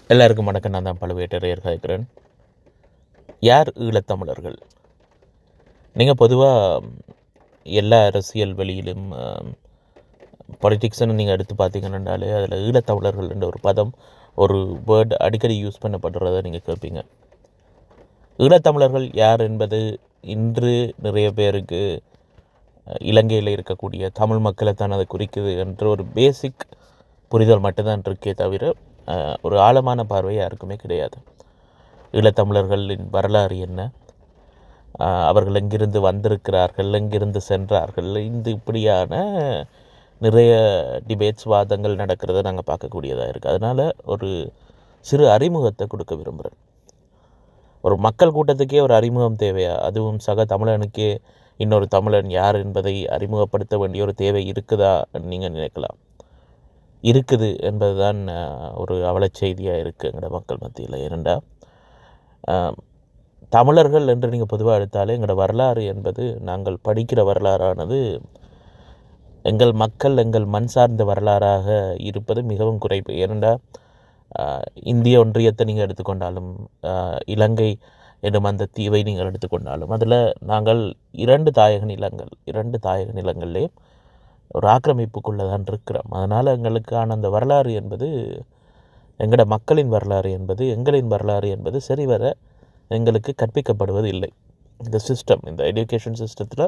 எல்லாருக்கும் வணக்கம் நான் தான் பழுவேட்டரையர் கேட்குறேன் யார் ஈழத்தமிழர்கள் நீங்கள் பொதுவாக எல்லா அரசியல் வெளியிலும் பொலிட்டிக்ஸ்னு நீங்கள் எடுத்து பார்த்தீங்கன்னாலே அதில் ஈழத்தமிழர்கள் என்ற ஒரு பதம் ஒரு வேர்டு அடிக்கடி யூஸ் பண்ணப்படுறதை நீங்கள் கேட்பீங்க ஈழத்தமிழர்கள் யார் என்பது இன்று நிறைய பேருக்கு அஹ், இலங்கையில் இருக்கக்கூடிய தமிழ் மக்களை தான் அதை குறிக்குது என்ற ஒரு பேசிக் புரிதல் மட்டும்தான் இருக்கே தவிர அஹ், ஒரு ஆழமான பார்வை யாருக்குமே கிடையாது ஈழத்தமிழர்களின் வரலாறு என்ன அஹ், அவர்கள் எங்கிருந்து வந்திருக்கிறார்கள் எங்கிருந்து சென்றார்கள் இந்த இப்படியான நிறைய டிபேட்ஸ் வாதங்கள் நடக்கிறத நாங்கள் பார்க்கக்கூடியதாக இருக்குது அதனால் ஒரு சிறு அறிமுகத்தை கொடுக்க விரும்புகிறேன் ஒரு மக்கள் கூட்டத்துக்கே ஒரு அறிமுகம் தேவையா அதுவும் சக தமிழனுக்கே இன்னொரு தமிழன் யார் என்பதை அறிமுகப்படுத்த வேண்டிய ஒரு தேவை இருக்குதா நீங்கள் நினைக்கலாம் இருக்குது என்பதுதான் அஹ், ஒரு அவலச் செய்தியாக இருக்குது எங்களோட மக்கள் மத்தியில் ஏனெண்டா அஹ், தமிழர்கள் என்று நீங்கள் பொதுவாக எடுத்தாலே எங்களோட வரலாறு என்பது நாங்கள் படிக்கிற வரலாறானது எங்கள் மக்கள் எங்கள் மண் சார்ந்த வரலாறாக இருப்பது மிகவும் குறைவு ஏனெண்டா ஆஹ், இந்திய ஒன்றியத்தை நீங்கள் எடுத்துக்கொண்டாலும் ஆஹ், இலங்கை என்னும் அந்த தீவை நீங்கள் எடுத்துக்கொண்டாலும் அதில் நாங்கள் இரண்டு தாயக நிலங்கள் இரண்டு தாயக நிலங்களிலே ஒரு ஆக்கிரமிப்புக்குள்ளே தான் இருக்கிறோம் அதனால் எங்களுக்கான அந்த வரலாறு என்பது எங்களோட மக்களின் வரலாறு என்பது எங்களின் வரலாறு என்பது சரிவர எங்களுக்கு கற்பிக்கப்படுவது இல்லை இந்த சிஸ்டம் இந்த எஜுகேஷன் சிஸ்டத்தில்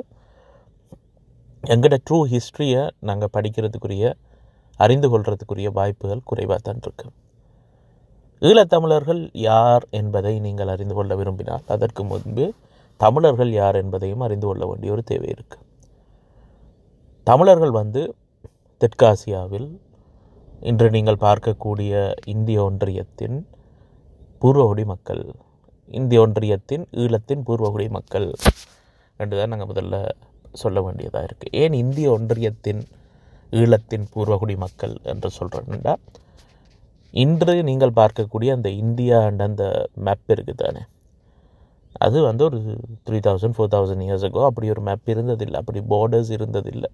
எங்களோட ட்ரூ ஹிஸ்ட்ரியை நாங்கள் படிக்கிறதுக்குரிய அறிந்து கொள்றதுக்குரிய வாய்ப்புகள் குறைவாக தான் இருக்கு ஈழத்தமிழர்கள் யார் என்பதை நீங்கள் அறிந்து கொள்ள விரும்பினால் அதற்கு முன்பு தமிழர்கள் யார் என்பதையும் அறிந்து கொள்ள வேண்டிய ஒரு தேவை இருக்கு தமிழர்கள் வந்து தெற்காசியாவில் இன்று நீங்கள் பார்க்கக்கூடிய இந்திய ஒன்றியத்தின் பூர்வகுடி மக்கள் இந்திய ஒன்றியத்தின் ஈழத்தின் பூர்வகுடி மக்கள் என்று தான் நாங்கள் முதல்ல சொல்ல வேண்டியதாக இருக்குது ஏன் இந்திய ஒன்றியத்தின் ஈழத்தின் பூர்வகுடி மக்கள் என்று சொல்கிறேன்டா இன்று நீங்கள் பார்க்கக்கூடிய அந்த இந்தியா அண்ட் அந்த மேப் இருக்குது தானே அது வந்து ஒரு three thousand four thousand years ago அப்படி ஒரு மேப் இருந்ததில்லை அப்படி பார்டர்ஸ் இருந்ததில்லை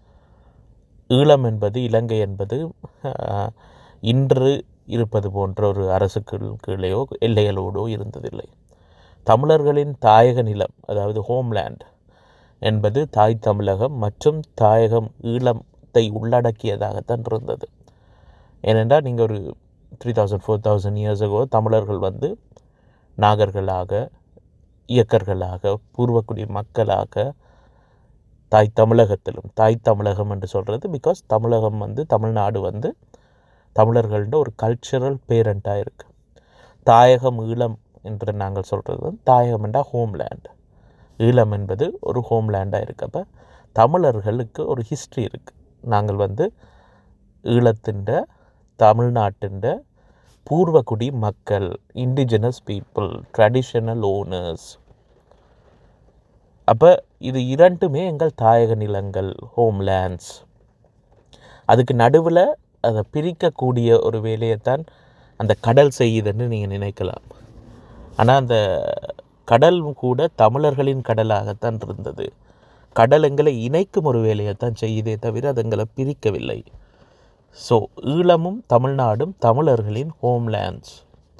ஈழம் என்பது இலங்கை என்பது ஆஹ், இன்று இருப்பது போன்ற ஒரு அரசுக்கு கீழேயோ எல்லைகளோடோ இருந்ததில்லை தமிழர்களின் தாயக நிலம் அதாவது ஹோம்லேண்ட் என்பது தாய் தமிழகம் மற்றும் தாயகம் ஈழத்தை உள்ளடக்கியதாகத்தான் இருந்தது ஏனென்றால் நீங்கள் ஒரு three thousand four thousand years ago தமிழர்கள் வந்து நாகர்களாக இயக்கர்களாக பூர்வக்குடி மக்களாக தாய் தமிழகத்திலும் தாய் தமிழகம் என்று சொல்கிறது பிகாஸ் தமிழகம் வந்து தமிழ்நாடு வந்து தமிழர்கள்ட ஒரு கல்ச்சரல் பேரண்ட்டாக இருக்குது தாயகம் ஈழம் என்று நாங்கள் சொல்கிறது வந்து தாயகம் என்றால் ஹோம்லேண்ட் ஈழம் என்பது ஒரு ஹோம்லேண்டாக இருக்குது அப்போ தமிழர்களுக்கு ஒரு ஹிஸ்ட்ரி இருக்குது நாங்கள் வந்து ஈழத்தின் தமிழ்நாட்டின் பூர்வகுடி மக்கள் இண்டிஜினஸ் பீப்புள் ட்ரெடிஷனல் ஓனர்ஸ் அப்போ இது இரண்டுமே எங்கள் தாயக நிலங்கள் ஹோம்லேண்ட்ஸ் அதுக்கு நடுவில் அதை பிரிக்கக்கூடிய ஒரு வேலையைத்தான் அந்த கடல் செய்யுதுன்னு நீங்கள் நினைக்கலாம் ஆனால் அந்த கடல் கூட தமிழர்களின் கடலாகத்தான் இருந்தது கடல் எங்களை இணைக்கும் ஒரு வேலையைத்தான் செய்யுதே தவிர அது எங்களை பிரிக்கவில்லை ஸோ ஈழமும் தமிழ்நாடும் தமிழர்களின் ஹோம்லேண்ட்ஸ்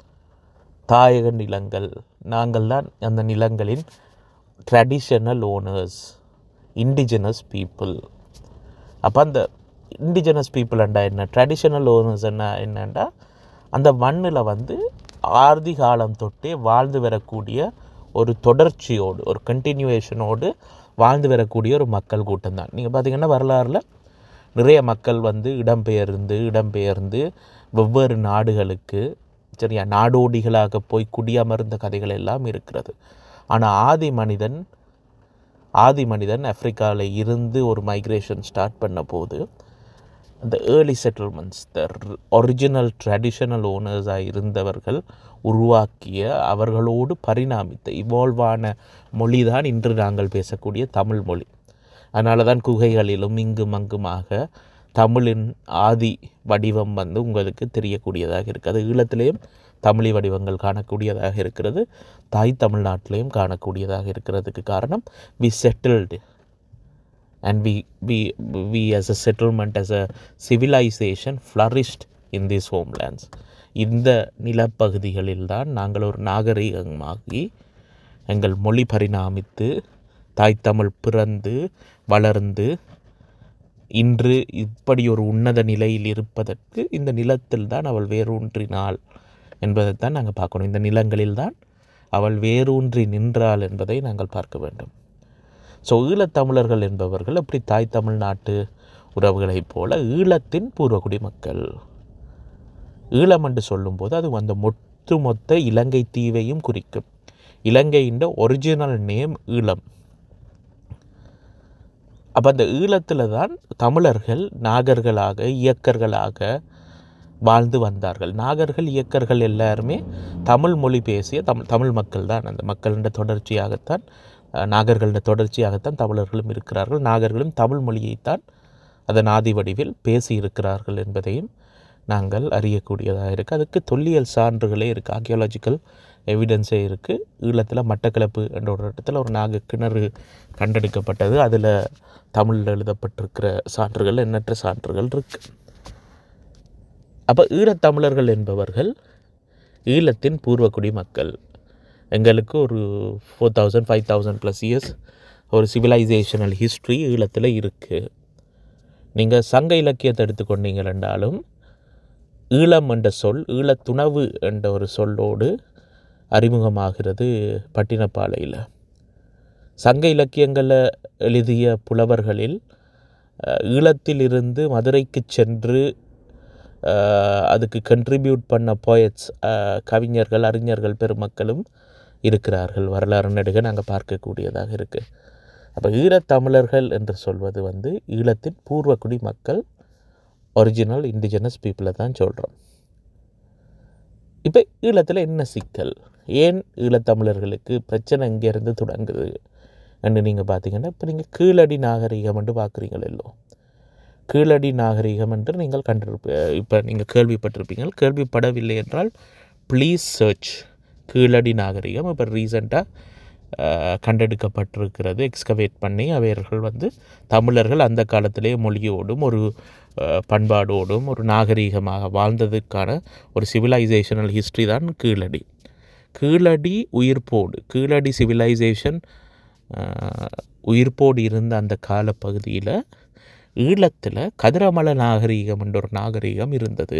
தாயக நிலங்கள் நாங்கள் தான் அந்த நிலங்களின் ட்ரெடிஷனல் ஓனர்ஸ் இண்டிஜினஸ் பீப்புள் அப்போ அந்த இண்டிஜினஸ் பீப்புள்ண்டா என்ன ட்ரெடிஷனல் ஓனர்ஸ் என்ன என்னண்டா அந்த மண்ணில் வந்து ஆதி காலம் தொட்டே வாழ்ந்து வரக்கூடிய ஒரு தொடர்ச்சியோடு ஒரு கண்டினியூவேஷனோடு வாழ்ந்து வரக்கூடிய ஒரு மக்கள் கூட்டம் தான் நீங்கள் பார்த்தீங்கன்னா வரலாறில் நிறைய மக்கள் வந்து இடம்பெயர்ந்து இடம்பெயர்ந்து வெவ்வேறு நாடுகளுக்கு சரியா நாடோடிகளாக போய் குடியமர்ந்த கதைகள் எல்லாம் இருக்கிறது ஆனால் ஆதி மனிதன் ஆதி மனிதன் ஆப்பிரிக்காவில் இருந்து ஒரு மைக்ரேஷன் ஸ்டார்ட் பண்ண போது அந்த early settlements the original traditional ஓனர்ஸாக இருந்தவர்கள் உருவாக்கிய அவர்களோடு பரிணாமித்த இவால்வான மொழி தான் இன்று நாங்கள் பேசக்கூடிய தமிழ் மொழி அதனால தான் குகைகளிலும் இங்கும் அங்குமாக தமிழின் ஆதி வடிவம் வந்து உங்களுக்கு தெரியக்கூடியதாக இருக்குது அது ஈழத்திலேயும் தமிழி வடிவங்கள் காணக்கூடியதாக இருக்கிறது தாய் தமிழ்நாட்டிலையும் காணக்கூடியதாக இருக்கிறதுக்கு காரணம் we settled and we we we as a settlement as a civilization flourished in these homelands இந்த நிலப்பகுதிகளில்தான் நாங்கள் ஒரு நாகரிகமாகி எங்கள் மொழி பரிணாமித்து தாய் தமிழ் பிறந்து வளர்ந்து இன்று இப்படி ஒரு உன்னத நிலையில் இருப்பதற்கு இந்த நிலத்தில் தான் அவள் வேரூன்றினாள் என்பதைத்தான் நாங்கள் பார்க்கணும் இந்த நிலங்களில்தான் அவள் வேரூன்றி நின்றாள் என்பதை நாங்கள் பார்க்க வேண்டும் ஸோ ஈழத்தமிழர்கள் என்பவர்கள் அப்படி தாய் தமிழ்நாட்டு உறவுகளைப் போல ஈழத்தின் பூர்வகுடி மக்கள் ஈழம் என்று சொல்லும்போது அது அந்த ஒட்டுமொத்த இலங்கை தீவையும் குறிக்கும் இலங்கையின் ஒரிஜினல் நேம் ஈழம் அப்போ அந்த ஈழத்தில் தான் தமிழர்கள் நாகர்களாக இயக்கர்களாக வாழ்ந்து வந்தார்கள் நாகர்கள் இயக்கர்கள் எல்லாருமே தமிழ் மொழி பேசிய தமிழ் தமிழ் மக்கள் தான் அந்த மக்களின் தொடர்ச்சியாகத்தான் அஹ், நாகர்களின் தொடர்ச்சியாகத்தான் தமிழர்களும் இருக்கிறார்கள் நாகர்களும் தமிழ் மொழியைத்தான் அதன் ஆதி வடிவில் பேசி இருக்கிறார்கள் என்பதையும் நாங்கள் அறியக்கூடியதாக இருக்குது அதுக்கு தொல்லியல் சான்றுகளே இருக்குது ஆர்கியாலஜிக்கல் எவிடன்ஸே இருக்குது ஈழத்தில் மட்டக்களப்பு என்ற ஒரு இடத்துல ஒரு நாக கிணறு கண்டெடுக்கப்பட்டது அதில் தமிழில் எழுதப்பட்டிருக்கிற சான்றுகள் எண்ணற்ற சான்றுகள் இருக்குது அப்போ ஈழத்தமிழர்கள் என்பவர்கள் ஈழத்தின் பூர்வக்குடி மக்கள் எங்களுக்கு ஒரு four thousand five thousand plus years ஒரு சிவிலைசேஷனல் ஹிஸ்ட்ரி ஈழத்தில் இருக்குது நீங்கள் சங்க இலக்கியத்தை எடுத்துக்கொண்டீங்கள் என்றாலும் ஈழம் என்ற சொல் ஈழத்துணவு என்ற ஒரு சொல்லோடு அறிமுகமாகிறது பட்டினப்பாலையில் சங்க இலக்கியங்களில் எழுதிய புலவர்களில் அஹ், ஈழத்திலிருந்து மதுரைக்கு சென்று அஹ், அதுக்கு கண்ட்ரிபியூட் பண்ண போயட்ஸ் கவிஞர்கள் அறிஞர்கள் பெருமக்களும் இருக்கிறார்கள் வரலாறு நெடுக நாங்கள் பார்க்கக்கூடியதாக இருக்குது அப்போ ஈழத்தமிழர்கள் என்று சொல்வது வந்து ஈழத்தின் பூர்வக்குடி மக்கள் ஒரிஜினல் இண்டிஜினஸ் பீப்புளை தான் சொல்கிறோம் இப்போ ஈழத்தில் என்ன சிக்கல் ஏன் ஈழத்தமிழர்களுக்கு பிரச்சனை இங்கேருந்து தொடங்குது என்று நீங்கள் பார்த்தீங்கன்னா இப்போ நீங்கள் கீழடி நாகரிகம் என்று பார்க்குறீங்களோ கீழடி நாகரிகம் என்று நீங்கள் கண்டிருப்ப இப்போ நீங்கள் கேள்விப்பட்டிருப்பீங்க கேள்விப்படவில்லை என்றால் ப்ளீஸ் சர்ச் கீழடி நாகரிகம் இப்போ ரீசண்டாக கண்டெடுக்கப்பட்டிருக்கிறது எக்ஸ்கவேட் பண்ணி அவர்கள் வந்து தமிழர்கள் அந்த காலத்திலே மொழியோடும் ஒரு அஹ், பண்பாடோடும் ஒரு நாகரிகமாக வாழ்ந்ததுக்கான ஒரு சிவிலைசேஷனல் ஹிஸ்ட்ரி தான் கீழடி கீழடி உயிர்ப்போடு கீழடி சிவிலைசேஷன் உயிர்ப்போடு இருந்த அந்த காலப்பகுதியில் ஈழத்தில் கதிரமல நாகரிகம் என்ற ஒரு நாகரிகம் இருந்தது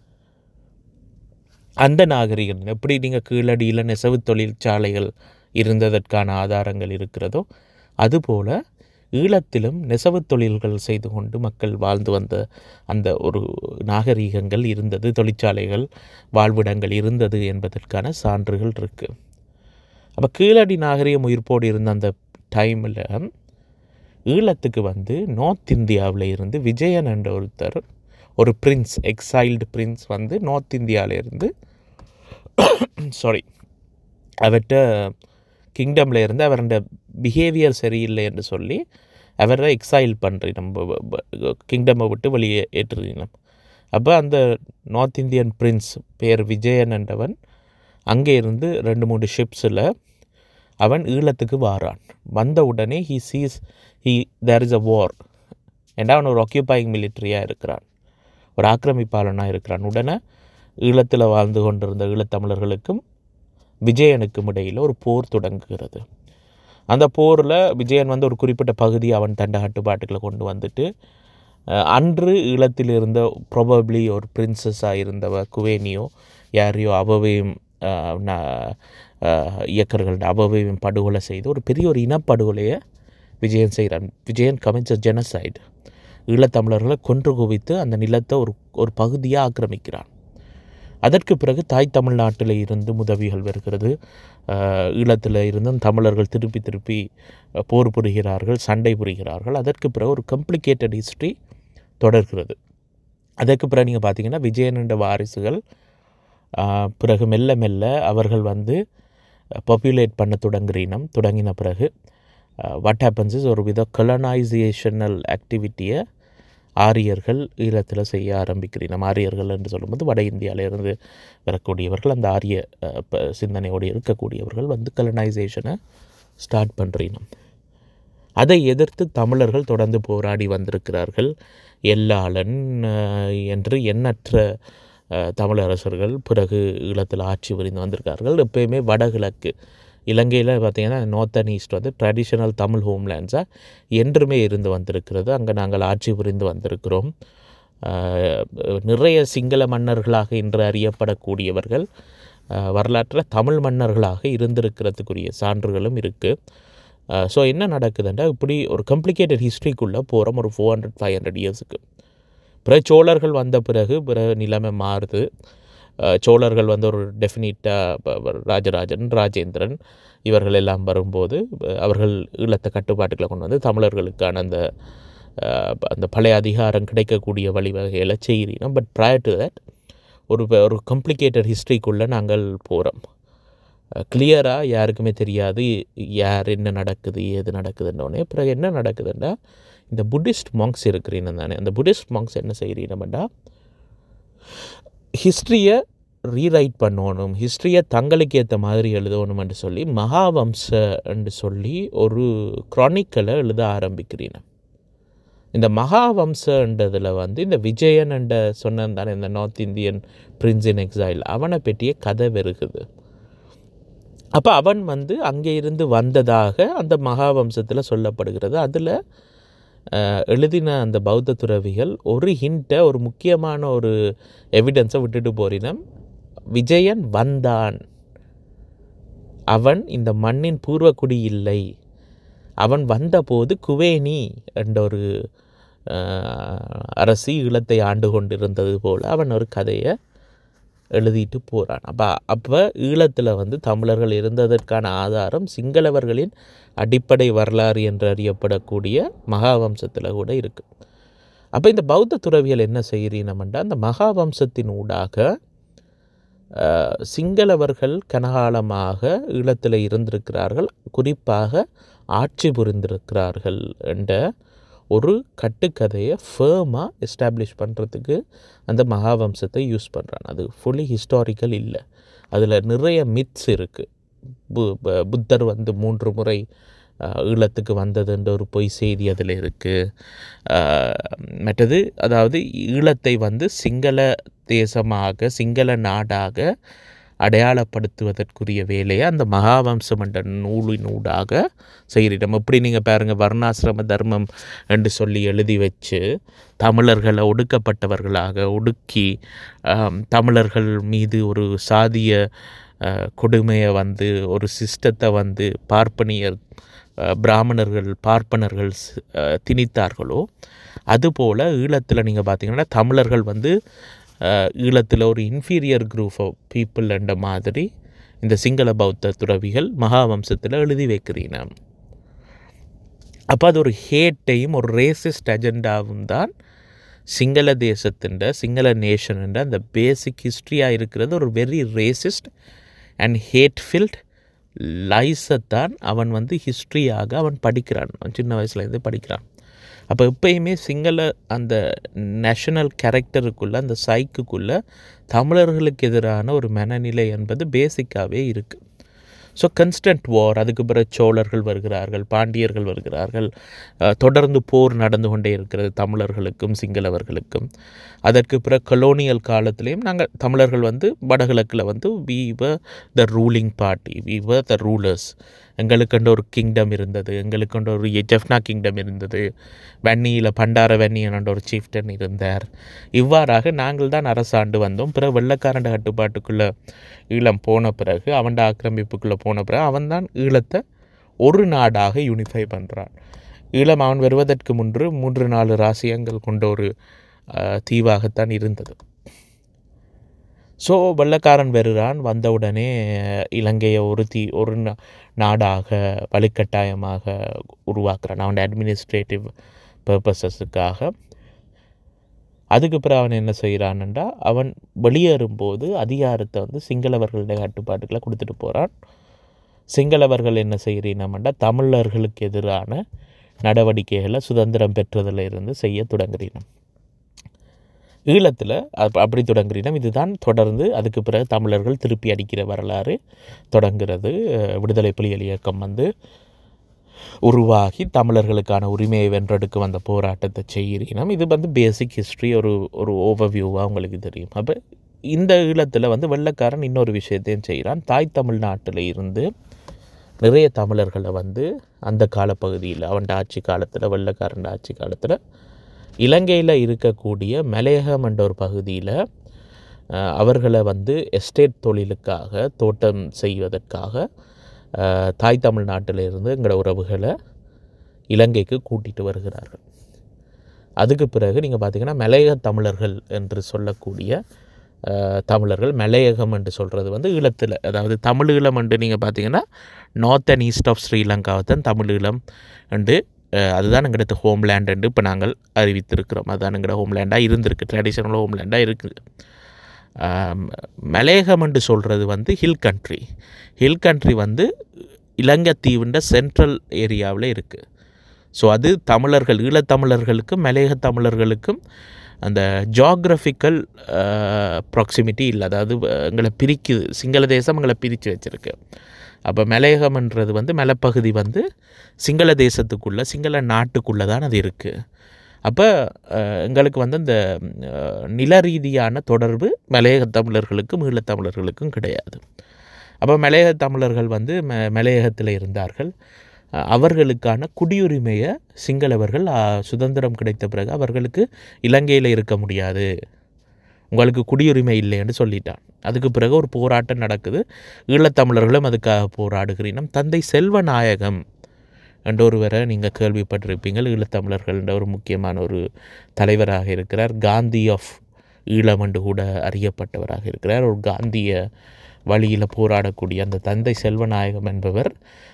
அந்த நாகரிகம் எப்படி நீங்கள் கீழடியில் நெசவு தொழிற்சாலைகள் இருந்ததற்கான ஆதாரங்கள் இருக்கிறதோ அதுபோல் ஈழத்திலும் நெசவு தொழில்கள் செய்து கொண்டு மக்கள் வாழ்ந்து வந்த அந்த ஒரு நாகரீகங்கள் இருந்தது தொழிற்சாலைகள் வாழ்விடங்கள் இருந்தது என்பதற்கான சான்றுகள் இருக்குது அப்போ கீழடி நாகரிகம் உயிர்ப்போடு இருந்த அந்த டைமில் ஈழத்துக்கு வந்து நார்த் இந்தியாவில் இருந்து விஜயன் என்ற ஒருத்தர் ஒரு பிரின்ஸ் எக்ஸைல்டு பிரின்ஸ் வந்து நார்த் இந்தியாவில் இருந்து சாரி அவர்கிட்ட கிங்டமில் இருந்து அவரோட பிஹேவியர் சரியில்லை என்று சொல்லி அவரை எக்ஸைல் பண்ணுறி நம்ம கிங்டமை விட்டு வெளியே ஏற்றுறீங்க அப்போ அந்த நார்த் இந்தியன் பிரின்ஸ் பேர் விஜயன் என்றவன் அங்கே இருந்து ரெண்டு மூணு ஷிப்ஸில் அவன் ஈழத்துக்கு வாரான் வந்த உடனே he sees he there is a war ஏண்டா அவன் ஒரு ஆக்கியூபைங் மிலிட்ரியாக இருக்கிறான் ஒரு ஆக்கிரமிப்பாளனாக இருக்கிறான் உடனே ஈழத்தில் வாழ்ந்து கொண்டிருந்த ஈழத்தமிழர்களுக்கும் விஜயனுக்கும் இடையில் ஒரு போர் தொடங்குகிறது அந்த போரில் விஜயன் வந்து ஒரு குறிப்பிட்ட பகுதி அவன் தண்ட கட்டுப்பாட்டுக்குள்ள கொண்டு வந்துட்டு அஹ், அன்று ஈழத்தில் இருந்த ப்ராபப்ளி ஒரு பிரின்சஸாக இருந்தவ குவேனியோ யாரையோ அவவையும் அஹ், ந- அஹ், இயக்கர்கள் அவவையும் படுகொலை செய்து ஒரு பெரிய ஒரு இனப்படுகொலையை விஜயன் செய்கிறான் விஜயன் கமிட்ஸ் ஜெனசைடு ஈழத்தமிழர்களை கொன்று குவித்து அந்த நிலத்தை ஒரு ஒரு பகுதியாக ஆக்கிரமிக்கிறான் அதற்கு பிறகு தாய் தமிழ்நாட்டில் இருந்து உதவிகள் வருகிறது அஹ், ஈழத்தில் இருந்தும் தமிழர்கள் திருப்பி திருப்பி அஹ், போர் புரிகிறார்கள் சண்டை புரிகிறார்கள் அதற்கு பிறகு ஒரு கம்ப்ளிகேட்டட் ஹிஸ்ட்ரி தொடர்கிறது அதற்கு பிறகு நீங்கள் பார்த்தீங்கன்னா விஜயன் என்ற வாரிசுகள் அஹ், பிறகு மெல்ல மெல்ல அவர்கள் வந்து பாப்புலேட் பண்ண தொடங்குறினம் தொடங்கின பிறகு வாட் ஹேப்பன்ஸ் இஸ் ஒரு வித கலனைசேஷனல் ஆக்டிவிட்டியை ஆரியர்கள் ஈழத்தில் செய்ய ஆரம்பிக்கிறீனம் ஆரியர்கள் என்று சொல்லும்போது வட இந்தியாவில இருந்து வரக்கூடியவர்கள் அந்த ஆரிய அஹ், ப- சிந்தனையோடு இருக்கக்கூடியவர்கள் வந்து கலனைசேஷனை ஸ்டார்ட் பண்ணுறீனம் அதை எதிர்த்து தமிழர்கள் தொடர்ந்து போராடி வந்திருக்கிறார்கள் எல்லாளன் அஹ், என்று எண்ணற்ற அஹ், தமிழரசர்கள் பிறகு ஈழத்தில் ஆட்சி புரிந்து வந்திருக்கார்கள் எப்பயுமே வடகிழக்கு இலங்கையில் பார்த்திங்கன்னா நார்த் அண்ட் ஈஸ்ட் வந்து ட்ரெடிஷ்னல் தமிழ் ஹோம்லேண்ட்ஸாக என்றுமே இருந்து வந்திருக்கிறது அங்கே நாங்கள் ஆட்சி புரிந்து வந்திருக்கிறோம் அஹ், நிறைய சிங்கள மன்னர்களாக இன்று அறியப்படக்கூடியவர்கள் அஹ், வரலாற்றில் தமிழ் மன்னர்களாக இருந்திருக்கிறதுக்குரிய சான்றுகளும் இருக்குது ஸோ என்ன நடக்குதுன்னா இப்படி ஒரு கம்ப்ளிகேட்டட் ஹிஸ்ட்ரிக்குள்ளே போகிறோம் ஒரு ஃபோர் ஹண்ட்ரட் ஃபைவ் ஹண்ட்ரட் இயர்ஸுக்கு பிறகு சோழர்கள் வந்த பிறகு பிறகு நிலைமை மாறுது அஹ், சோழர்கள் வந்து ஒரு டெஃபினிட்டாக ராஜராஜன் ராஜேந்திரன் இவர்கள் எல்லாம் வரும்போது அஹ், அவர்கள் ஈழத்தை கட்டுப்பாட்டுக்குள்ள கொண்டு வந்து தமிழர்களுக்கான அந்த அஹ், அந்த பழைய அதிகாரம் கிடைக்கக்கூடிய வழிவகைகளை செய்கிறோம் பட் ப்ரையர் டு தட் ஒரு ஒரு கம்ப்ளிகேட்டட் ஹிஸ்ட்ரிக்குள்ளே நாங்கள் போகிறோம் கிளியராக யாருக்குமே தெரியாது யார் என்ன நடக்குது ஏது நடக்குதுன்னொடனே பிறகு என்ன நடக்குதுன்னா இந்த புத்திஸ்ட் மாங்க்ஸ் இருக்கிறீங்க தானே அந்த புத்திஸ்ட் மாங்க்ஸ் என்ன செய்கிறீங்கம்டா ஹிஸ்ட்ரியை ரீரைட் பண்ணணும் ஹிஸ்ட்ரியை தங்களுக்கு ஏற்ற மாதிரி எழுதணும்னு சொல்லி மகாவம்சன்னு சொல்லி ஒரு க்ரானிக்கலை எழுத ஆரம்பிக்கிறீங்க இந்த மகாவம்சன்றதில் வந்து இந்த விஜயன் என்ற சொன்னேன் தானே இந்த north Indian prince in exile அவனை பற்றிய கதை வருகுது அப்போ அவன் வந்து அங்கே இருந்து வந்ததாக அந்த மகாவம்சத்தில் சொல்லப்படுகிறது அதில் எழுதின அந்த பௌத்த துறவிகள் ஒரு ஹிண்ட்டை ஒரு முக்கியமான ஒரு எவிடன்ஸை விட்டுட்டு போறினம் விஜயன் வந்தான் அவன் இந்த மண்ணின் பூர்வக்குடி இல்லை அவன் வந்தபோது குவேணி என்ற ஒரு அஹ், அரசி ஈழத்தை ஆண்டு கொண்டிருந்தது போல் அவன் ஒரு கதையை எழுதிட்டு போகிறான் அப்போ அப்போ ஈழத்தில் வந்து தமிழர்கள் இருந்ததற்கான ஆதாரம் சிங்களவர்களின் அடிப்படை வரலாறு என்று அறியப்படக்கூடிய மகாவம்சத்தில் கூட இருக்குது அப்போ இந்த பௌத்த துறவிகள் என்ன செய்கிறீனமெண்டா அந்த மகாவம்சத்தின் ஊடாக அஹ், சிங்களவர்கள் கனகாலமாக ஈழத்தில் இருந்திருக்கிறார்கள் குறிப்பாக ஆட்சி புரிந்திருக்கிறார்கள் என்ற ஒரு கட்டுக்கதையை ஃபேமாக எஸ்டாப்ளிஷ் பண்ணுறதுக்கு அந்த மகாவம்சத்தை யூஸ் பண்ணுறான் அது ஃபுல்லி ஹிஸ்டாரிக்கல் இல்லை அதில் நிறைய மித்ஸ் இருக்குது பு ப- புத்தர் வந்து மூன்று முறை அஹ், ஈழத்துக்கு வந்ததுன்ற ஒரு பொய் செய்தி அதில் இருக்குது மற்றது அதாவது ஈழத்தை வந்து சிங்கள தேசமாக சிங்கள நாடாக அடையாளப்படுத்துவதற்குரிய வேலையை அந்த மகாவம்சம் என்ற நூலினூடாக செய்கிறோம் எப்படி நீங்கள் பாருங்கள் வர்ணாசிரம தர்மம் என்று சொல்லி எழுதி வச்சு தமிழர்களை ஒடுக்கப்பட்டவர்களாக ஒடுக்கி ஆம், தமிழர்கள் மீது ஒரு சாதிய அஹ், கொடுமையை வந்து ஒரு சிஸ்டத்தை வந்து பார்ப்பனியர் அஹ், பிராமணர்கள் பார்ப்பனர்கள் ஸ்- அஹ், திணித்தார்களோ அதுபோல் ஈழத்தில் நீங்கள் பார்த்தீங்கன்னா தமிழர்கள் வந்து அஹ், ஈழத்தில் ஒரு இன்ஃபீரியர் குரூப் ஆஃப் பீப்புள் என்ற மாதிரி இந்த சிங்கள பௌத்த துறவிகள் மகாவம்சத்தில் எழுதி வைக்கிறீங்க அப்போ அது ஒரு ஹேட்டையும் ஒரு ரேசிஸ்ட் அஜெண்டாவும் தான் சிங்கள தேசத்தின் சிங்கள நேஷன் அந்த பேசிக் ஹிஸ்ட்ரியாக இருக்கிறது ஒரு வெரி ரேசிஸ்ட் அண்ட் ஹேட்ஃபில்ட் லைஸைத்தான் அவன் வந்து ஹிஸ்ட்ரியாக அவன் படிக்கிறான் அவன் சின்ன வயசுலேருந்தே படிக்கிறான் அப்போ எப்பயுமே சிங்கள அந்த நேஷனல் கேரக்டருக்குள்ளே அந்த சைக்குக்குள்ளே தமிழர்களுக்கு எதிரான ஒரு மனநிலை என்பது பேசிக்காகவே இருக்குது ஸோ கன்ஸ்டன்ட் வார் அதுக்கு பிறகு சோழர்கள் வருகிறார்கள் பாண்டியர்கள் வருகிறார்கள் அஹ், தொடர்ந்து போர் நடந்து கொண்டே இருக்கிறது தமிழர்களுக்கும் சிங்களவர்களுக்கும் அதற்கு பிறகு கொலோனியல் காலத்திலையும் நாங்கள் தமிழர்கள் வந்து வடகிழக்கில் வந்து we were the ruling party we were the rulers எங்களுக்கென்ற ஒரு கிங்டம் இருந்தது எங்களுக்கென்ற ஒரு ஜெஃப்னா கிங்டம் இருந்தது வன்னியில் பண்டார வன்னியன் என்ற ஒரு சீஃப்டன் இருந்தார் இவ்வாறாக நாங்கள் தான் அரசாண்டு வந்தோம் பிறகு வெள்ளக்காரண்ட கட்டுப்பாட்டுக்குள்ளே ஈழம் போன பிறகு அவன்ட ஆக்கிரமிப்புக்குள்ளே போன பிறகு அவன்தான் ஈழத்தை ஒரு நாடாக யூனிஃபை பண்ணுறான் ஈழம் அவன் வருவதற்கு முன்று மூன்று நாலு ராசியங்கள் கொண்ட ஒரு அஹ், தீவாகத்தான் இருந்தது ஸோ வெள்ளக்காரன் வருகிறான் வந்தவுடனே இலங்கையை ஒரு தீ ஒரு நா- நாடாக வலுக்கட்டாயமாக உருவாக்குறான் அவன் அட்மினிஸ்ட்ரேட்டிவ் பர்பஸஸுக்காக அதுக்கு பிறகு அவன் என்ன செய்கிறான்டா அவன் வெளியேறும்போது அதிகாரத்தை வந்து சிங்களவர்களுடைய கட்டுப்பாட்டுக்குள்ள கொடுத்துட்டு போகிறான் சிங்களவர்கள் என்ன செய்கிறீனமெண்டா தமிழர்களுக்கு எதிரான நடவடிக்கைகளை சுதந்திரம் பெற்றதில் இருந்து செய்ய தொடங்குறீனம் ஈழத்தில் அப் அப்படி தொடங்குறீனம் இதுதான் தொடர்ந்து அதுக்கு பிறகு தமிழர்கள் திருப்பி அடிக்கிற வரலாறு தொடங்குறது அஹ் விடுதலை புலிகள் இயக்கம் வந்து உருவாகி தமிழர்களுக்கான உரிமையை வென்றெடுக்க வந்த போராட்டத்தை செய்கிறீனம் இது வந்து பேசிக் ஹிஸ்ட்ரி ஒரு ஒரு ஓவர்வியூவாக உங்களுக்கு தெரியும் அப்போ இந்த ஈழத்தில் வந்து வெள்ளைக்காரன் இன்னொரு விஷயத்தையும் செய்கிறான் தாய் தமிழ்நாட்டில் இருந்து நிறைய தமிழர்களை வந்து அந்த காலப்பகுதியில் அவன் ஆட்சி காலத்தில் வெள்ளைக்காரன் ஆட்சி காலத்தில் இலங்கையில் இருக்கக்கூடிய மலையகம் என்ற ஒரு பகுதியில் அஹ், அவர்களை வந்து எஸ்டேட் தொழிலுக்காக தோட்டம் செய்வதற்காக அஹ், தாய் தமிழ்நாட்டில் இருந்து எங்களோட உறவுகளை இலங்கைக்கு கூட்டிட்டு வருகிறார்கள் அதுக்கு பிறகு நீங்கள் பார்த்தீங்கன்னா மலையக தமிழர்கள் என்று சொல்லக்கூடிய அஹ், தமிழர்கள் மலையகம் என்று சொல்கிறது வந்து ஈழத்தில் அதாவது தமிழீழம் என்று நீங்கள் பார்த்தீங்கன்னா நார்த் அண்ட் ஈஸ்ட் ஆஃப் ஸ்ரீலங்காவை தான் தமிழீழம் என்று அஹ், அதுதான் எங்களோட ஹோம்லேண்ட் என்று இப்போ நாங்கள் அறிவித்திருக்கிறோம் அதுதான் எங்களோட ஹோம்லேண்டாக இருந்திருக்கு ட்ரெடிஷனல் ஹோம்லேண்டாக இருக்குது ஆம், மலையகம் என்று சொல்கிறது வந்து ஹில் கண்ட்ரி ஹில் கண்ட்ரி வந்து இலங்கைத்தீவுன்ற சென்ட்ரல் ஏரியாவில் இருக்குது ஸோ அது தமிழர்கள் ஈழத்தமிழர்களுக்கும் மலையக தமிழர்களுக்கும் அந்த ஜாகிரபிக்கல் ப்ராக்சிமிட்டி இல்லை அதாவது அஹ், எங்களை பிரிக்குது சிங்கள தேசம் எங்களை பிரித்து வச்சுருக்கு அப்போ மலையகம்ன்றது வந்து மலைப்பகுதி வந்து சிங்கள தேசத்துக்குள்ளே சிங்கள நாட்டுக்குள்ளே தான் அது இருக்குது அப்போ எங்களுக்கு வந்து அந்த அஹ், நில ரீதியான தொடர்பு மலையக தமிழர்களுக்கும் ஈழத்தமிழர்களுக்கும் கிடையாது அப்போ மலையக தமிழர்கள் வந்து ம மலையகத்தில் இருந்தார்கள் அஹ், அவர்களுக்கான குடியுரிமையை சிங்களவர்கள் அஹ், சுதந்திரம் கிடைத்த பிறகு அவர்களுக்கு இலங்கையில் இருக்க முடியாது உங்களுக்கு குடியுரிமை இல்லைன்னு சொல்லிட்டான் அதுக்கு பிறகு ஒரு போராட்டம் நடக்குது ஈழத்தமிழர்களும் அதுக்காக போராடுகிறீனம் தந்தை செல்வநாயகம் என்ற ஒருவரை நீங்கள் கேள்விப்பட்டிருப்பீங்கள் ஈழத்தமிழர்கள் என்ற ஒரு முக்கியமான ஒரு தலைவராக இருக்கிறார் காந்தி ஆஃப் ஈழம் என்று கூட அறியப்பட்டவராக இருக்கிறார் ஒரு காந்திய வழியில் போராடக்கூடிய அந்த தந்தை செல்வநாயகம் என்பவர்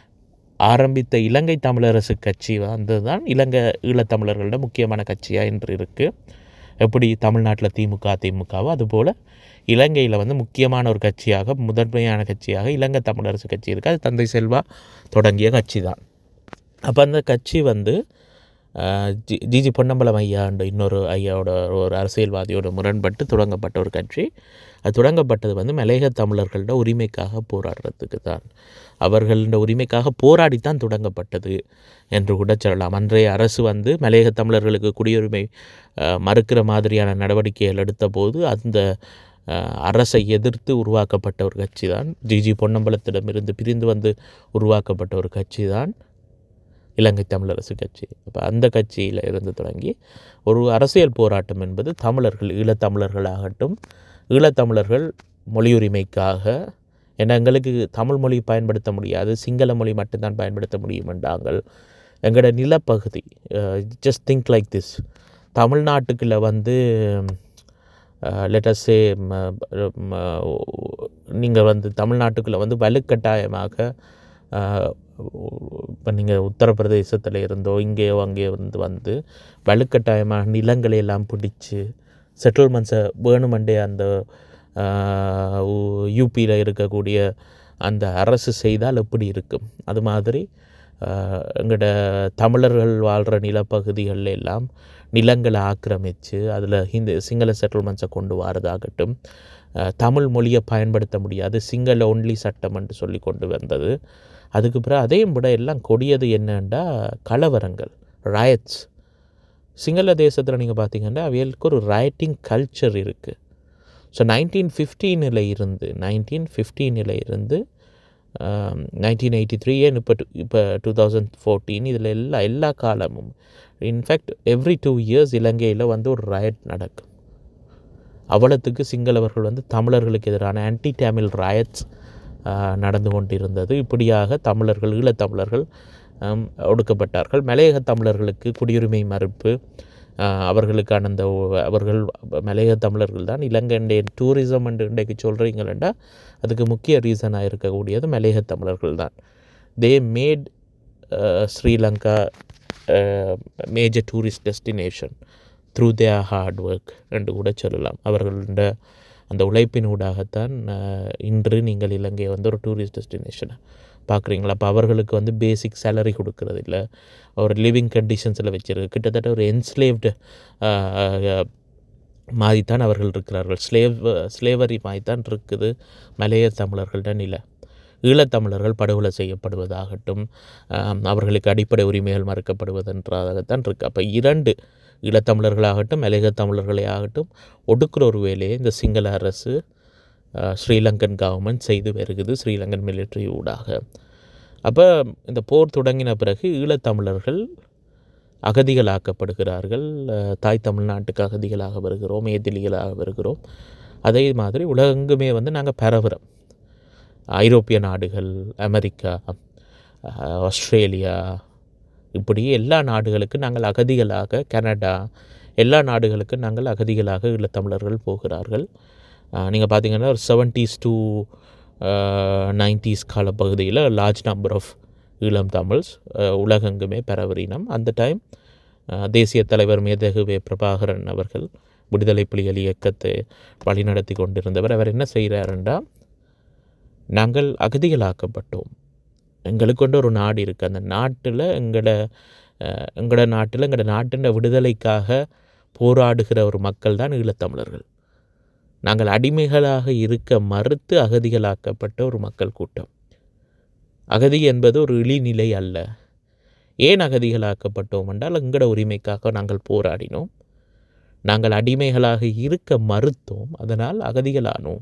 ஆரம்பித்த இலங்கை தமிழரசு கட்சி வந்து தான் இலங்கை ஈழத்தமிழர்களோட முக்கியமான கட்சியாக இன்று இருக்குது எப்படி தமிழ்நாட்டில் திமுக திமுகவோ அதுபோல் இலங்கையில் வந்து முக்கியமான ஒரு கட்சியாக முதன்மையான கட்சியாக இலங்கை தமிழரசு கட்சி இருக்குது அது தந்தை செல்வா தொடங்கிய கட்சி தான் அப்போ அந்த கட்சி வந்து ஆஹ், ஜி ஜிஜி பொன்னம்பலம் ஐயான்ற இன்னொரு ஐயாவோட ஒரு அரசியல்வாதியோட முரண்பட்டு தொடங்கப்பட்ட ஒரு கட்சி அது தொடங்கப்பட்டது வந்து மலையக தமிழர்களோட உரிமைக்காக போராடுறதுக்கு தான் அவர்களோட உரிமைக்காக போராடித்தான் தொடங்கப்பட்டது என்று கூட சொல்லலாம் அன்றைய அரசு வந்து மலையக தமிழர்களுக்கு குடியுரிமை ஆஹ், மறுக்கிற மாதிரியான நடவடிக்கைகள் எடுத்தபோது அந்த ஆஹ், அரசை எதிர்த்து உருவாக்கப்பட்ட ஒரு கட்சி தான் ஜிஜி பொன்னம்பலத்திடமிருந்து பிரிந்து வந்து உருவாக்கப்பட்ட ஒரு கட்சி தான் இலங்கை தமிழரசு கட்சி அப்போ அந்த கட்சியில் இருந்து தொடங்கி ஒரு அரசியல் போராட்டம் என்பது தமிழர்கள் ஈழத்தமிழர்களாகட்டும் ஈழத்தமிழர்கள் மொழியுரிமைக்காக ஏன்னா எங்களுக்கு தமிழ் மொழி பயன்படுத்த முடியாது சிங்கள மொழி மட்டும்தான் பயன்படுத்த முடியும் என்றாங்கள் எங்களோட நிலப்பகுதி ஜஸ்ட் திங்க் லைக் திஸ் தமிழ்நாட்டுக்குள்ள வந்து லெட்டஸே நீங்கள் வந்து தமிழ்நாட்டுக்குள்ளே வந்து வலுக்கட்டாயமாக இப்போ நீங்கள் உத்தரப்பிரதேசத்தில் இருந்தோ இங்கேயோ அங்கேயோ இருந்து வந்து வலுக்கட்டாயமாக நிலங்களை எல்லாம் பிடிச்சி செட்டில்மெண்ட்ஸை வேணுமெண்டே அந்த யூபியில் இருக்கக்கூடிய அந்த அரசு செய்தால் எப்படி இருக்கும் அது மாதிரி எங்களோட தமிழர்கள் வாழ்கிற நிலப்பகுதிகளில் எல்லாம் நிலங்களை ஆக்கிரமித்து அதில் ஹிந்து சிங்கள செட்டில்மெண்ட்ஸை கொண்டு வரதாகட்டும் அஹ், தமிழ் மொழியை பயன்படுத்த முடியாது சிங்கள ஒன்லி சட்டம் என்று சொல்லி கொண்டு வந்தது அதுக்கு பிறகு அதையும் விட எல்லாம் கொடியது என்னன்னா கலவரங்கள் ரயட்ஸ் சிங்கள தேசத்தில் நீங்கள் பார்த்தீங்கன்னா அவைகளுக்கு ஒரு ரைட்டிங் கல்ச்சர் இருக்குது ஸோ நைன்டீன் ஃபிஃப்டீனில் இருந்து நைன்டீன் ஃபிஃப்டீனில் இருந்து நைன்டீன் எயிட்டி த்ரீ ஏன் இப்போ இப்போ டூ தௌசண்ட் ஃபோர்டீன் இதில் எல்லா எல்லா காலமும் இன்ஃபேக்ட் எவ்ரி டூ இயர்ஸ் இலங்கையில் வந்து ஒரு ரயட் நடக்கும் அவ்வளத்துக்கு சிங்களவர்கள் வந்து தமிழர்களுக்கு எதிரான ஆன்டி டேமில் ரயட்ஸ் நடந்து கொண்டிருந்தது இப்படியாக தமிழர்கள் ஈழத்தமிழர்கள் ஆம், ஒடுக்கப்பட்டார்கள் மலையக தமிழர்களுக்கு குடியுரிமை மறுப்பு ஆஹ், அவர்களுக்கான அந்த ஒ- அவர்கள் மலையக தமிழர்கள் தான் இலங்கை டூரிசம் என்று இன்றைக்கு சொல்கிறீங்களா அதுக்கு முக்கிய ரீசனாக இருக்கக்கூடியது மலையக தமிழர்கள் தான் they made Sri Lanka major tourist destination through their hard work என்று கூட சொல்லலாம் அவர்களோட அந்த உழைப்பின் ஊடாகத்தான் அஹ், இன்று நீங்கள் இலங்கையை வந்து ஒரு டூரிஸ்ட் டெஸ்டினேஷனை பார்க்குறீங்களா அப்போ அவர்களுக்கு வந்து பேசிக் சேலரி கொடுக்கறது இல்லை ஒரு லிவிங் கண்டிஷன்ஸில் வச்சிருக்கு கிட்டத்தட்ட ஒரு என்ஸ்லேவ்டு மாதிரித்தான் அவர்கள் இருக்கிறார்கள் ஸ்லேவ் ஸ்லேவரி மாதிரித்தான் இருக்குது மலைய தமிழர்கள்ட நிலை ஈழத்தமிழர்கள் படுகொலை செய்யப்படுவதாகட்டும் ஆம், அவர்களுக்கு அடிப்படை உரிமைகள் மறுக்கப்படுவதென்றதாகத்தான் இருக்குது அப்போ இரண்டு ஈழத்தமிழர்களாகட்டும் மலையக தமிழர்களே ஆகட்டும் ஒடுக்குற ஒரு வேலையை இந்த சிங்கள அரசு அஹ், ஸ்ரீலங்கன் கவர்மெண்ட் செய்து வருகுது ஸ்ரீலங்கன் மிலிட்ரி ஊடாக அப்போ இந்த போர் தொடங்கின பிறகு ஈழத்தமிழர்கள் அகதிகளாக்கப்படுகிறார்கள் அஹ், தாய் தமிழ்நாட்டுக்கு அகதிகளாக வருகிறோம் ஏதிலிகளாக வருகிறோம் அதே மாதிரி உலகெங்குமே வந்து நாங்கள் பரவுகிறோம் ஐரோப்பிய நாடுகள் அமெரிக்கா அஹ், ஆஸ்திரேலியா இப்படி எல்லா நாடுகளுக்கும் நாங்கள் அகதிகளாக கனடா எல்லா நாடுகளுக்கும் நாங்கள் அகதிகளாக ஈழத்தமிழர்கள் போகிறார்கள் நீங்கள் பார்த்தீங்கன்னா ஒரு செவன்ட்டீஸ் டு நைன்டிஸ் காலப்பகுதியில் large number of Eelam Tamils ah, உலகெங்குமே பரவறினம் அந்த டைம் தேசிய தலைவர் மேதகுவே பிரபாகரன் அவர்கள் விடுதலை புலிகள் இயக்கத்தை வழிநடத்தி கொண்டிருந்தவர் அவர் என்ன செய்கிறாருண்டா நாங்கள் அகதிகளாக்கப்பட்டோம் எங்களுக்கு கொண்டு ஒரு நாடு இருக்குது அந்த நாட்டில் எங்களோட அஹ், எங்களோட நாட்டில் எங்களோட நாட்டின் விடுதலைக்காக போராடுகிற ஒரு மக்கள் தான் ஈழத்தமிழர்கள் நாங்கள் அடிமைகளாக இருக்க மறுத்து அகதிகளாக்கப்பட்ட ஒரு மக்கள் கூட்டம் அகதி என்பது ஒரு இழிநிலை அல்ல ஏன் அகதிகளாக்கப்பட்டோம் என்றால் எங்களோட உரிமைக்காக நாங்கள் போராடினோம் நாங்கள் அடிமைகளாக இருக்க மறுத்தோம் அதனால் அகதிகளானோம்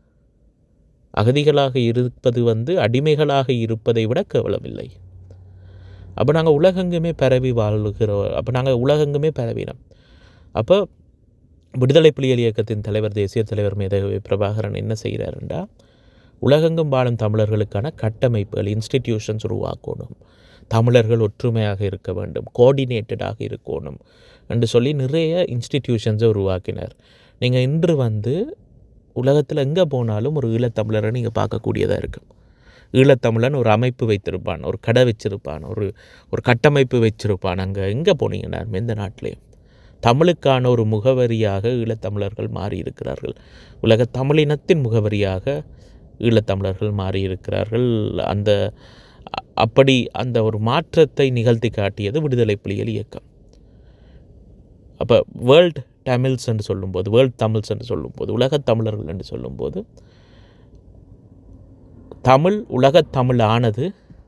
அகதிகளாக இருப்பது வந்து அடிமைகளாக இருப்பதை விட கேவலமில்லை அப்போ நாங்கள் உலகெங்குமே பரவி வாழ்கிறோம் அப்போ நாங்கள் உலகெங்குமே பரவினோம் அப்போ விடுதலை புலிகள் இயக்கத்தின் தலைவர் தேசிய தலைவர் மேதகவி பிரபாகரன் என்ன செய்கிறாருண்டா உலகெங்கும் வாழும் தமிழர்களுக்கான கட்டமைப்புகள் இன்ஸ்டிடியூஷன்ஸ் உருவாக்கணும் தமிழர்கள் ஒற்றுமையாக இருக்க வேண்டும் கோஆர்டினேட்டடாக இருக்கணும் என்று சொல்லி நிறைய இன்ஸ்டிடியூஷன்ஸை உருவாக்கினார் நீங்கள் இன்று வந்து உலகத்தில் எங்கே போனாலும் ஒரு ஈழத்தமிழரை நீங்கள் பார்க்கக்கூடியதாக இருக்கும் ஈழத்தமிழன் ஒரு அமைப்பு வைத்திருப்பான் ஒரு கடை வச்சிருப்பான் ஒரு ஒரு கட்டமைப்பு வச்சிருப்பான் அங்கே எங்கே போனீங்கன்னா எந்த நாட்டிலையும் தமிழுக்கான ஒரு முகவரியாக ஈழத்தமிழர்கள் மாறி இருக்கிறார்கள் உலக தமிழினத்தின் முகவரியாக ஈழத்தமிழர்கள் மாறி இருக்கிறார்கள் அந்த அ- அப்படி அந்த ஒரு மாற்றத்தை நிகழ்த்தி காட்டியது விடுதலை புலிகள் இயக்கம் அப்போ வேர்ல்ட் தமிழ்ஸ் என்று சொல்லும்போது வேர்ல்ட் தமிழ்ஸ் என்று சொல்லும்போது உலகத் தமிழர்கள் என்று சொல்லும்போது தமிழ் உலகத் தமிழ் ஆனது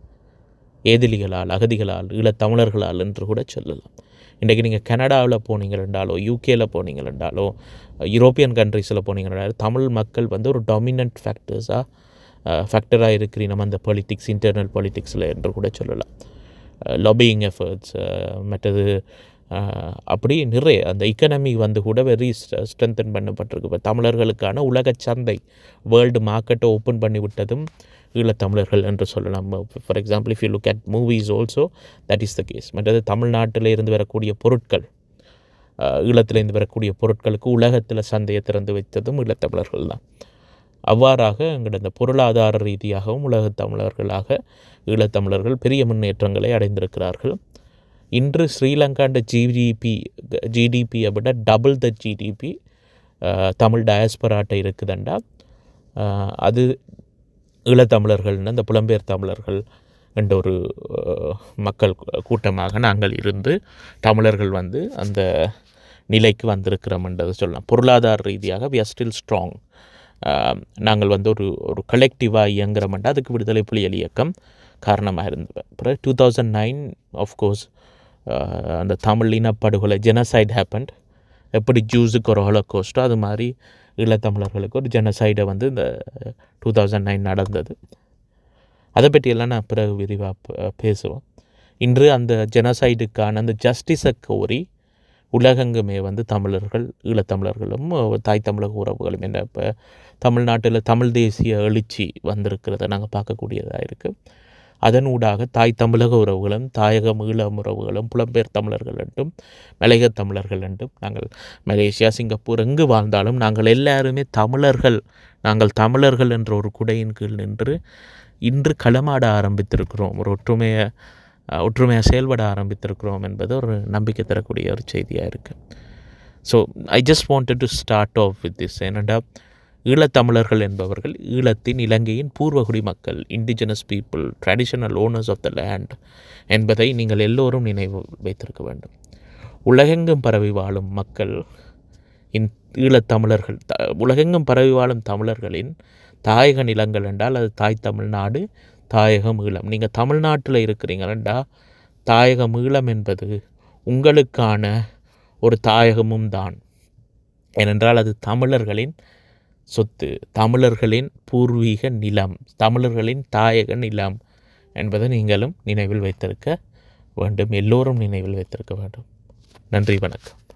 ஏதிலிகளால் அகதிகளால் ஈழத்தமிழர்களால் என்று கூட சொல்லலாம் இன்றைக்கு நீங்கள் கனடாவில் போனீங்க என்றாலோ யூகேல போனீங்க என்றாலோ யூரோப்பியன் கண்ட்ரீஸில் போனீங்க என்றாலும் தமிழ் மக்கள் வந்து ஒரு டாமினன்ட் ஃபேக்டர்ஸாக ஃபேக்டராக இருக்கிற நம்ம அந்த பொலிட்டிக்ஸ் இன்டர்னல் பொலிட்டிக்ஸில் என்று கூட சொல்லலாம் லாபியிங் எஃபர்ட்ஸ் மற்றது அஹ், அப்படி நிறைய அந்த எக்கனமி வந்து கூட வெரி ஸ்ட்ரென்தன் பண்ணப்பட்டிருக்கு இப்போ தமிழர்களுக்கான உலக சந்தை வேர்ல்டு மார்க்கெட்டை ஓப்பன் பண்ணி விட்டதும் ஈழத்தமிழர்கள் என்று சொல்லலாம் for example if you look at movies also that is the case மற்றது தமிழ்நாட்டில் இருந்து வரக்கூடிய பொருட்கள் அஹ், ஈழத்திலிருந்து வரக்கூடிய பொருட்களுக்கு உலகத்தில் சந்தையை திறந்து வைத்ததும் ஈழத்தமிழர்கள் தான் அவ்வாறாக எங்களோட இந்த பொருளாதார ரீதியாகவும் உலகத் தமிழர்களாக ஈழத்தமிழர்கள் பெரிய முன்னேற்றங்களை அடைந்திருக்கிறார்கள் இன்று ஸ்ரீலங்காண்ட ஜிடிபி ஜிடிபியை விட டபுள் த ஜிடிபி தமிழ் டயஸ்பராட்ட இருக்குதுண்டா அஹ், அது ஈழத்தமிழர்கள்னு அந்த புலம்பெயர் தமிழர்கள் என்ற ஒரு அஹ், மக்கள் கூட்டமாக நாங்கள் இருந்து தமிழர்கள் வந்து அந்த நிலைக்கு வந்திருக்கிறோம்ன்றதை சொல்லலாம் பொருளாதார ரீதியாக வி ஆர் ஸ்டில் ஸ்ட்ராங் நாங்கள் வந்து ஒரு ஒரு கலெக்டிவாக இயங்குறோம்னா அதுக்கு விடுதலை புலிகள் இயக்கம் காரணமாக இருந்தது அப்புறம் டூ தௌசண்ட் நைன் ஆஃப்கோர்ஸ் அந்த தமிழ் இனப்படுகொலை ஜெனசைட் ஹேப்பண்ட் எப்படி ஜூஸுக்கு ஒரு ஹோலோகோஸ்ட்டோ அது மாதிரி ஈழத்தமிழர்களுக்கு ஒரு ஜெனசைடை வந்து இந்த டூ தௌசண்ட் நைன் நடந்தது அதை பற்றியெல்லாம் நான் பிறகு விரிவாக பேசுவோம் இன்று அந்த ஜெனசைடுக்கான அந்த ஜஸ்டிஸை கோரி உலகெங்குமே வந்து தமிழர்கள் ஈழத்தமிழர்களும் தாய் தமிழக உறவுகளும் என்ன இப்போ தமிழ்நாட்டில் தமிழ் தேசிய எழுச்சி வந்திருக்கிறத நாங்கள் பார்க்கக்கூடியதாக இருக்குது அதன் ஊடாக தாய் தமிழக உறவுகளும் தாயகம் ஈழம் உறவுகளும் புலம்பெயர் தமிழர்கள் என்றும் மலையக தமிழர்கள் என்றும் நாங்கள் மலேசியா சிங்கப்பூர் எங்கு வாழ்ந்தாலும் நாங்கள் எல்லாருமே தமிழர்கள் நாங்கள் தமிழர்கள் என்ற ஒரு குடையின் கீழ் நின்று இன்று களமாட ஆரம்பித்திருக்கிறோம் ஒரு ஒற்றுமையை அஹ், ஒற்றுமையாக செயல்பட ஆரம்பித்திருக்கிறோம் என்பது ஒரு நம்பிக்கை தரக்கூடிய ஒரு செய்தியாக இருக்குது so I just wanted to start off with this ஏனெண்டா ஈழத்தமிழர்கள் என்பவர்கள் ஈழத்தின் இலங்கையின் பூர்வகுடி மக்கள் indigenous people traditional owners of the land என்பதை நீங்கள் எல்லோரும் நினைவு வைத்திருக்க வேண்டும் உலகெங்கும் பரவி வாழும் மக்கள் இன் ஈழத்தமிழர்கள் த உலகெங்கும் பரவி வாழும் தமிழர்களின் தாயக நிலங்கள் என்றால் அது தாய் தமிழ்நாடு தாயகம் ஈழம் நீங்கள் தமிழ்நாட்டில் இருக்கிறீங்களா தாயகம் ஈழம் என்பது உங்களுக்கான ஒரு தாயகமும் தான் ஏனென்றால் அது தமிழர்களின் சொத்து தமிழர்களின் பூர்வீக நிலம் தமிழர்களின் தாயக நிலம் என்பதை நீங்களும் நினைவில் வைத்திருக்க வேண்டும் எல்லோரும் நினைவில் வைத்திருக்க வேண்டும் நன்றி வணக்கம்